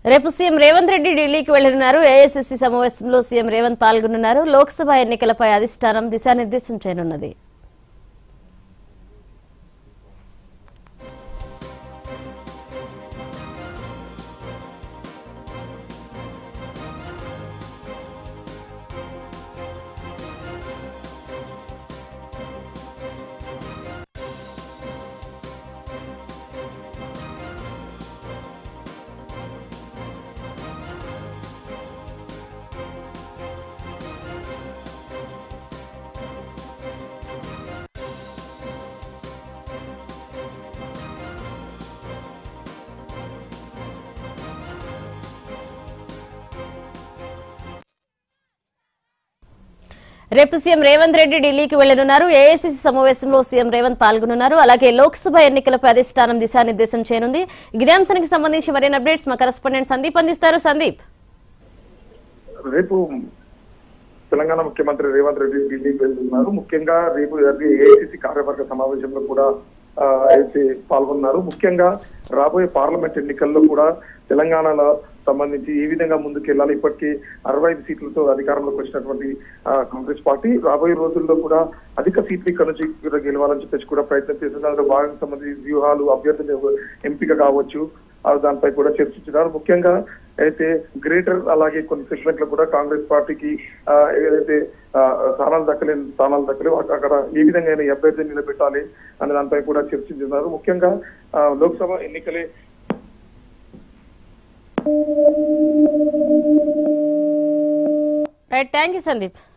రేపు సీఎం రేవంత్ రెడ్డి ఢిల్లీకి వెళ్లనున్నారు ఏఐసిసి సమావేశంలో సీఎం రేవంత్ పాల్గొనున్నారు లోక్సభ ఎన్నికలపై అధిష్టానం దిశానిర్దేశం చేయనున్నది రేపు సీఎం రేవంత్ రెడ్డి ఢిల్లీకి వెళ్లనున్నారు ఏఐసిసి సమావేశంలో సీఎం రేవంత్ పాల్గొనున్నారు అలాగే లోక్సభ ఎన్నికలపై అధిష్టానం దిశానిర్దేశం చేయనుంది ఇదే అంశానికి సంబంధించి మరిన్ని అప్డేట్స్ మా కరెస్పాండెంట్ సందీప్ అందిస్తారు సందీప్ రేపు తెలంగాణ ముఖ్యమంత్రి రేవంత్ రెడ్డి ఢిల్లీకి వెళ్తున్నారు ముఖ్యంగా రేపు ఏఐసిసి కార్యవర్గ సమావేశంలో కూడా ఆ, అయితే పాల్గొన్నారు ముఖ్యంగా రాబోయే పార్లమెంట్ ఎన్నికల్లో కూడా తెలంగాణలో సంబంధించి ఏ విధంగా ముందుకెళ్లాలి ఇప్పటికీ అరవై ఐదు సీట్లతో అధికారంలోకి వచ్చినటువంటి ఆ, కాంగ్రెస్ పార్టీ రాబోయే రోజుల్లో కూడా అధిక సీట్లు ఇక్కడ నుంచి కూడా గెలవాలని చెప్పేసి కూడా ప్రయత్నం చేస్తుంది దానిలో భాగంగా సంబంధించి వ్యూహాలు అభ్యర్థులు ఎంపిక కావచ్చు ఆ దానిపై కూడా చర్చించినారు ముఖ్యంగా అయితే గ్రేటర్ అలాగే కొన్ని సెగ్మెంట్ లో కూడా కాంగ్రెస్ పార్టీకి ఆ, ఏదైతే ఆ, స్థానాలు దక్కలేని స్థానాలు దక్కలేవు అక్క- అక్కడ ఏ విధంగా ఈ అభ్యర్థిని నిలబెట్టాలి అనే దానిపై కూడా చర్చించున్నారు ముఖ్యంగా ఆ, లోక్సభ ఎన్నికలే రైట్ థ్యాంక్ యూ సందీప్